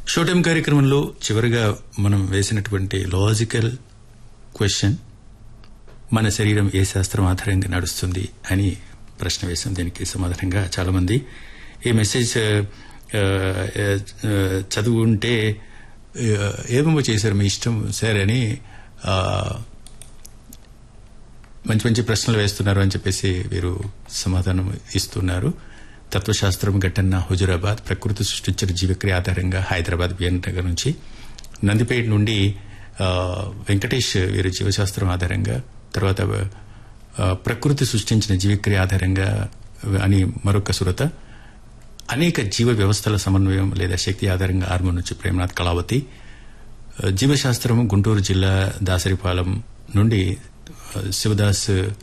show time కార్యక్రమంలో చివరిగా మనం వేసినటువంటి లాజికల్ క్వశ్చన్ మన శరీరం ఏ శాస్త్రం ఆధారంగా నడుస్తుంది అని ప్రశ్న వేశాం దీనికి సమాధానంగా చాలా మంది ఈ మెసేజ్ ఆ, ఆ, ఆ, చదువుంటే ఆ, ఏమేమో చేశారు మీ ఇష్టం సార్ అని ఆ, మంచి మంచి ప్రశ్నలు వేస్తున్నారు అని చెప్పేసి వీరు సమాధానం ఇస్తున్నారు తత్వశాస్త్రం ఘటన హుజురాబాద్ ప్రకృతి సృష్టించిన జీవక్రియ ఆధారంగా హైదరాబాద్ బిఎన్ నగర్ నుంచి నందిపేట నుండి ఆ, వెంకటేష్ వీరి జీవశాస్త్రం ఆధారంగా తర్వాత ఆ, ప్రకృతి సృష్టించిన జీవక్రియ ఆధారంగా అని మరొక సురత అనేక జీవ వ్యవస్థల సమన్వయం లేదా శక్తి ఆధారంగా ఆర్మూర్ నుంచి ప్రేమనాథ్ కళావతి ఆ, జీవశాస్త్రం గుంటూరు జిల్లా దాసరిపాలెం నుండి ఆ, శివదాస్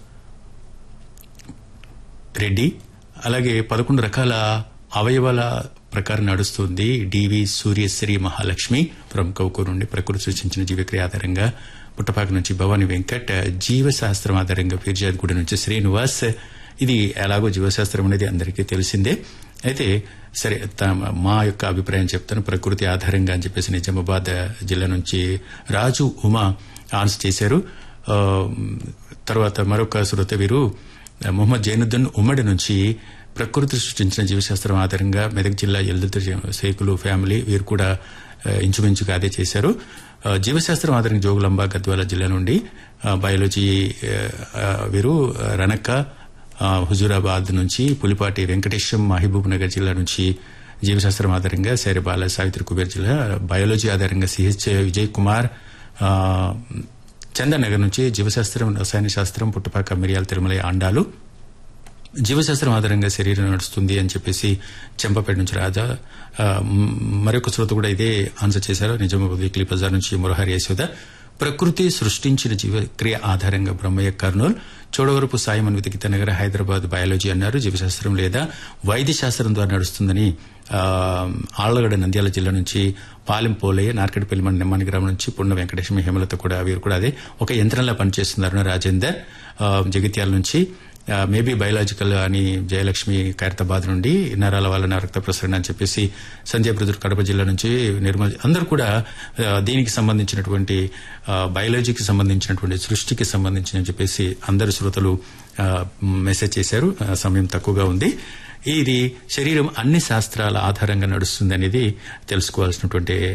రెడ్డి అలాగే పదకొండు రకాల అవయవాల ప్రకారం నడుస్తుంది డివి సూర్యశ్రీ మహాలక్ష్మి ఫ్రమ్ కౌకూరు నుండి ప్రకృతి సూచించిన జీవక్రియ ఆధారంగా పుట్టపాక నుంచి భవాని వెంకట్ జీవశాస్త్రం ఆధారంగా ఫిర్జాద్ గుడి నుంచి శ్రీనివాస్ ఇది ఎలాగో జీవశాస్త్రం అనేది అందరికీ తెలిసిందే అయితే సరే తమ- మా యొక్క అభిప్రాయం చెప్తాను ప్రకృతి ఆధారంగా అని చెప్పేసి నిజామాబాద్ జిల్లా నుంచి రాజు ఉమా ఆన్స్ చేశారు ఆ, తర్వాత మరొక శ్రోత వీరు మొహమ్మద్ జైనుద్దీన్ ఉమ్మడి నుంచి ప్రకృతి సృష్టించిన జీవశాస్త్రం ఆధారంగా మెదక్ జిల్లా ఎల్దుర్తి శేఖులు ఫ్యామిలీ వీరు కూడా ఆ, ఇంచుమించుగా అదే చేశారు ఆ, జీవశాస్త్రం ఆధారంగా జోగులాంబ గద్వాల జిల్లా నుండి ఆ, బయాలజీ ఆ, ఆ, వీరు ఆ, రనక్క ఆ, హుజూరాబాద్ నుంచి పులిపాటి వెంకటేశం మహబూబ్ నగర్ జిల్లా నుంచి జీవశాస్త్రం ఆధారంగా శైరబాల సావిత్రి కుబేర్ జిల్లా బయాలజీ ఆధారంగా సిహెచ్ విజయ్ కుమార్ ఆ, చందనగర్ నుంచి జీవశాస్త్రం రసాయన శాస్త్రం పుట్టపాక మిరియాల తిరుమల ఆండాలు జీవశాస్త్రం ఆధారంగా శరీరం నడుస్తుంది అని చెప్పేసి చెంపపేట నుంచి రాజా ఆ, మ్, మరొక శ్రోత కూడా ఇదే ఆన్సర్ చేశారు నిజామాబాద్ వీక్లీ బజార్ నుంచి మురహరి యశోద ప్రకృతి సృష్టించిన జీవక్రియ ఆధారంగా బ్రహ్మయ్య కర్నూల్ చోడవరపు సాయి మన్విత నగర్ హైదరాబాద్ బయాలజీ అన్నారు జీవశాస్త్రం లేదా వైద్య శాస్త్రం ద్వారా నడుస్తుందని ఆ, ఆళ్లగడ్డ నంద్యాల జిల్లా నుంచి పాలెం పోలయ్య నార్కెట్పల్లి మన నిమ్మాని గ్రామం నుంచి పున్న వెంకటేశ్వర హేమలత కూడా వీరు కూడా అదే ఒక యంత్రంలా పనిచేస్తున్నారు రాజేందర్ ఆ, జగిత్యాల నుంచి మేబీ బయలాజికల్ అని జయలక్ష్మి ఖైరతాబాద్ నుండి నరాల వలన రక్త ప్రసరణ అని చెప్పేసి సంజయ్ బ్రదర్ కడప జిల్లా నుంచి నిర్మల్ అందరూ కూడా ఆ, దీనికి సంబంధించినటువంటి ఆ, బయాలజీకి సంబంధించినటువంటి సృష్టికి సంబంధించిన చెప్పేసి అందరు శ్రోతలు ఆ, మెసేజ్ చేశారు ఆ, సమయం తక్కువగా ఉంది ఇది శరీరం అన్ని శాస్త్రాల ఆధారంగా నడుస్తుంది అనేది తెలుసుకోవాల్సినటువంటి